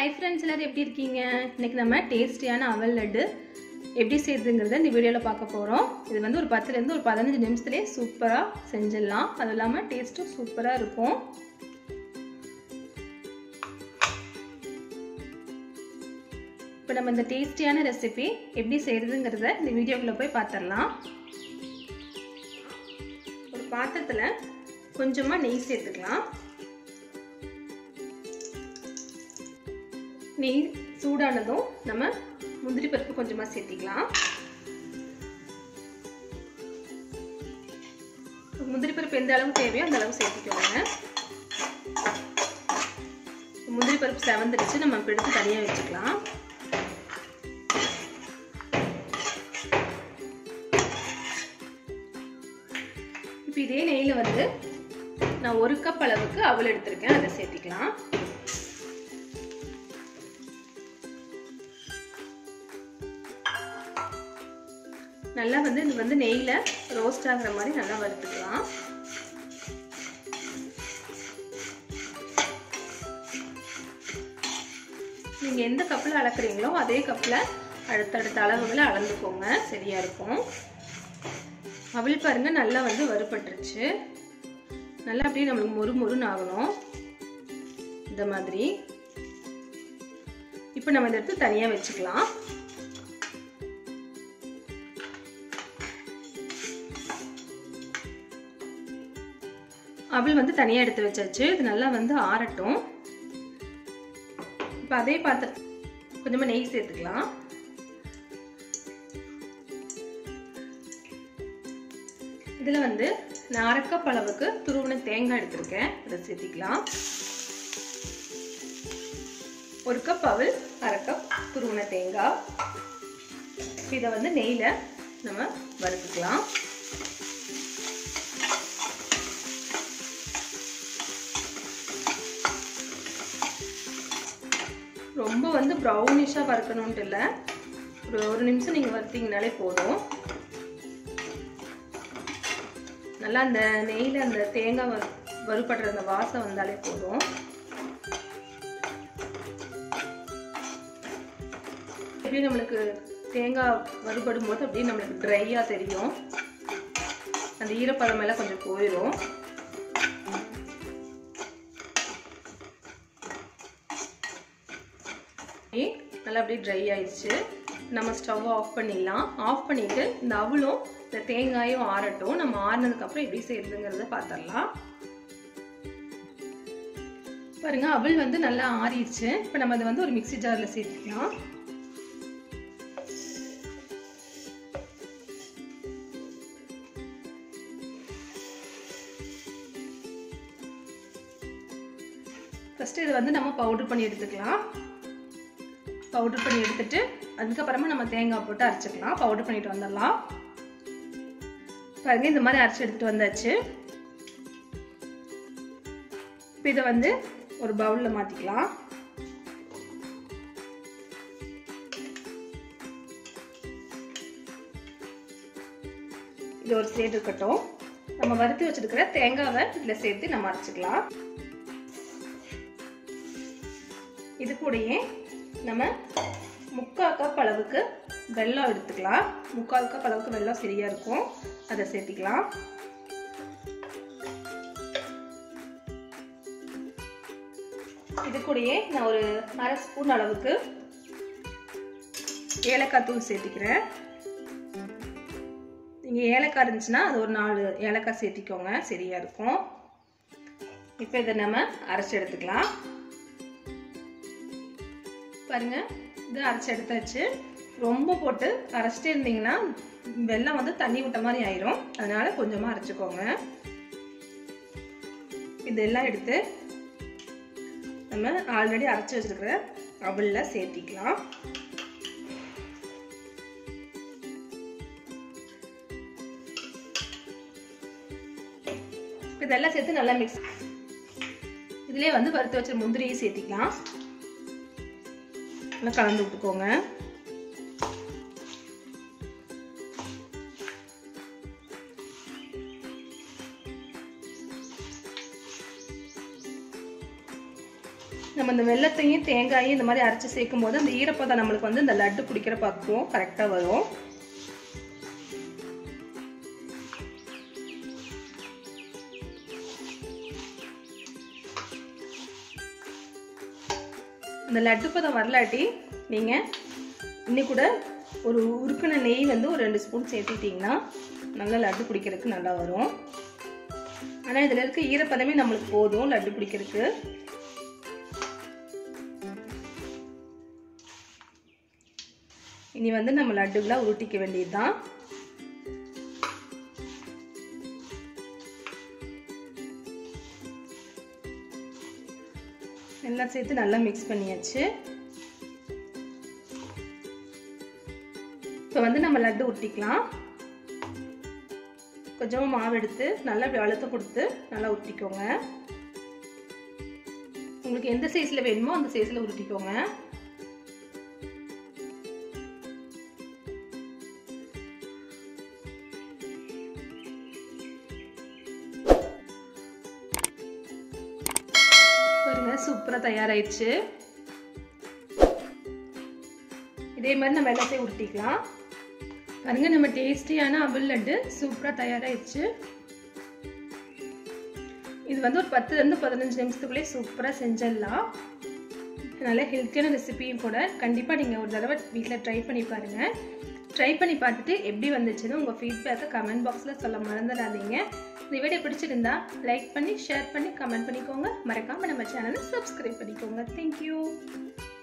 hi friends எல்லாரும் எப்படி இருக்கீங்க இன்னைக்கு நம்ம டேஸ்டியான அவல் லட்டு எப்படி செய்யுதுங்கிறத இந்த வீடியோவில் பார்க்க போகிறோம் இது வந்து ஒரு பத்துலேருந்து ஒரு பதினஞ்சு நிமிஷத்துலேயே சூப்பராக செஞ்சிடலாம் அது இல்லாமல் டேஸ்ட்டும் சூப்பராக இருக்கும் இப்போ நம்ம இந்த டேஸ்டியான ரெசிபி எப்படி செய்கிறதுங்கிறத இந்த வீடியோக்குள்ளே போய் பார்த்துடலாம் ஒரு பாத்திரத்தில் கொஞ்சமாக நெய் சேர்த்துக்கலாம் நெய் சூடானதும் நம்ம முந்திரி பருப்பு கொஞ்சமாக சேர்த்திக்கலாம் முந்திரி பருப்பு எந்த அளவு தேவையோ அந்த அளவு சேர்த்திக்கோங்க முந்திரி பருப்பு செவந்துடுச்சு நம்ம எடுத்து தனியாக வச்சுக்கலாம் இப்போ இதே நெய்யில் வந்து நான் ஒரு கப் அளவுக்கு அவல் எடுத்திருக்கேன் அதை சேர்த்திக்கலாம் நல்லா வந்து இது வந்து நெய்யில் ரோஸ்ட் ஆகுற மாதிரி நல்லா வறுத்துக்கலாம் நீங்கள் எந்த கப்பில் அளக்குறீங்களோ அதே கப்பில் அடுத்தடுத்த அளவுகளை அளந்துக்கோங்க சரியாக இருக்கும் அவள் பாருங்க நல்லா வந்து வறுபட்டுருச்சு நல்லா அப்படியே நம்மளுக்கு மொறு மொறுன்னு ஆகணும் இந்த மாதிரி இப்போ நம்ம இதை எடுத்து தனியாக வச்சுக்கலாம் அவள் வந்து தனியாக எடுத்து வச்சாச்சு இது நல்லா வந்து ஆறட்டும் இப்போ அதே பாத்திர கொஞ்சமாக நெய் சேர்த்துக்கலாம் இதில் வந்து நான் அரை கப் அளவுக்கு துருவன தேங்காய் எடுத்திருக்கேன் அதை சேர்த்திக்கலாம் ஒரு கப் அவள் அரை கப் துருவன தேங்காய் இதை வந்து நெய்யில் நம்ம வறுத்துக்கலாம் ரொம்ப வந்து ப்ரௌனிஷாக வறுக்கணுன்ட்டு இல்லை ஒரு ஒரு நிமிஷம் நீங்கள் வறுத்தீங்கனாலே போதும் நல்லா அந்த நெய்யில் அந்த தேங்காய் வறு வறுபடுற அந்த வாசம் வந்தாலே போதும் எப்படி நம்மளுக்கு தேங்காய் வறுபடும் போது அப்படியே நம்மளுக்கு ட்ரையாக தெரியும் அந்த ஈரப்பதம் எல்லாம் கொஞ்சம் போயிடும் நல்லா அப்படியே ட்ரை ஆயிடுச்சு நம்ம ஸ்டவ் ஆஃப் பண்ணிடலாம் ஆஃப் பண்ணிவிட்டு இந்த அவளும் இந்த தேங்காயும் ஆறட்டும் நம்ம ஆறினதுக்கப்புறம் எப்படி செய்யுதுங்கிறத பார்த்துடலாம் பாருங்க அவள் வந்து நல்லா ஆறிடுச்சு இப்போ நம்ம அதை வந்து ஒரு மிக்சி ஜாரில் சேர்த்துக்கலாம் ஃபஸ்ட்டு இதை வந்து நம்ம பவுடர் பண்ணி எடுத்துக்கலாம் பவுடர் பண்ணி எடுத்துட்டு அதுக்கப்புறமா நம்ம தேங்காய் போட்டு அரைச்சிக்கலாம் பவுடர் பண்ணிட்டு வந்துடலாம் பாருங்க இந்த மாதிரி அரைச்சி எடுத்துட்டு வந்தாச்சு இப்போ இதை வந்து ஒரு பவுலில் மாற்றிக்கலாம் இது ஒரு சைடு இருக்கட்டும் நம்ம வறுத்து வச்சிருக்கிற தேங்காவை இதில் சேர்த்து நம்ம அரைச்சிக்கலாம் இது கூடயே நம்ம முக்கால் கப் அளவுக்கு வெல்லம் எடுத்துக்கலாம் முக்கால் கப் அளவுக்கு வெல்லம் சரியாக இருக்கும் அதை சேர்த்திக்கலாம் இது கூடயே நான் ஒரு அரை ஸ்பூன் அளவுக்கு ஏலக்காய் தூள் சேர்த்திக்கிறேன் நீங்கள் ஏலக்காய் இருந்துச்சுன்னா அது ஒரு நாலு ஏலக்காய் சேர்த்திக்கோங்க சரியாக இருக்கும் இப்போ இதை நம்ம அரைச்சி எடுத்துக்கலாம் பாருங்க இது அரைச்சி எடுத்தாச்சு ரொம்ப போட்டு அரைச்சிட்டே இருந்தீங்கன்னா வெள்ளம் வந்து தண்ணி விட்ட மாதிரி ஆயிரும் அதனால கொஞ்சமாக அரைச்சிக்கோங்க இதெல்லாம் எடுத்து நம்ம ஆல்ரெடி அரைச்சி வச்சிருக்கிற அவளில் சேர்த்திக்கலாம் இதெல்லாம் சேர்த்து நல்லா மிக்ஸ் இதுலேயே வந்து வறுத்து வச்ச முந்திரியை சேர்த்திக்கலாம் நல்லா கலந்து விட்டுக்கோங்க இந்த நம்ம இந்த வெள்ளத்தையும் தேங்காயும் இந்த மாதிரி அரைச்சி சேர்க்கும் போது அந்த ஈரப்பதம் நம்மளுக்கு வந்து இந்த லட்டு பிடிக்கிற பக்குவம் கரெக்டாக வரும் இந்த லட்டு பதம் வரலாட்டி நீங்கள் இன்னி கூட ஒரு உருக்கின நெய் வந்து ஒரு ரெண்டு ஸ்பூன் சேர்த்துக்கிட்டிங்கன்னா நல்லா லட்டு பிடிக்கிறதுக்கு நல்லா வரும் ஆனால் இதில் இருக்க ஈரப்பதமே நம்மளுக்கு போதும் லட்டு பிடிக்கிறதுக்கு இனி வந்து நம்ம லட்டுகளை உருட்டிக்க வேண்டியது தான் எல்லாம் சேர்த்து நல்லா மிக்ஸ் பண்ணியாச்சு இப்போ வந்து நம்ம லட்டு உருட்டிக்கலாம் கொஞ்சமாக மாவு எடுத்து நல்லா இப்படி அழுத்தம் கொடுத்து நல்லா உருட்டிக்கோங்க உங்களுக்கு எந்த சைஸில் வேணுமோ அந்த சைஸில் உருட்டிக்கோங்க பாருங்க சூப்பராக தயாராயிடுச்சு இதே மாதிரி நம்ம எல்லாத்தையும் உருட்டிக்கலாம் பாருங்க நம்ம டேஸ்டியான அவல் லட்டு சூப்பராக தயாராகிடுச்சு இது வந்து ஒரு பத்துலேருந்து பதினஞ்சு நிமிஷத்துக்குள்ளேயே சூப்பராக செஞ்சிடலாம் நல்ல ஹெல்த்தியான ரெசிபியும் கூட கண்டிப்பாக நீங்கள் ஒரு தடவை வீட்டில் ட்ரை பண்ணி பாருங்கள் ட்ரை பண்ணி பார்த்துட்டு எப்படி வந்துச்சுன்னு உங்கள் ஃபீட்பேக்கை கமெண்ட் பாக்ஸில் சொல்ல மறந்துடாதீங்க இந்த வீடியோ பிடிச்சிருந்தா லைக் பண்ணி ஷேர் பண்ணி கமெண்ட் பண்ணிக்கோங்க மறக்காமல் நம்ம சேனலை சப்ஸ்கிரைப் பண்ணிக்கோங்க தேங்க்யூ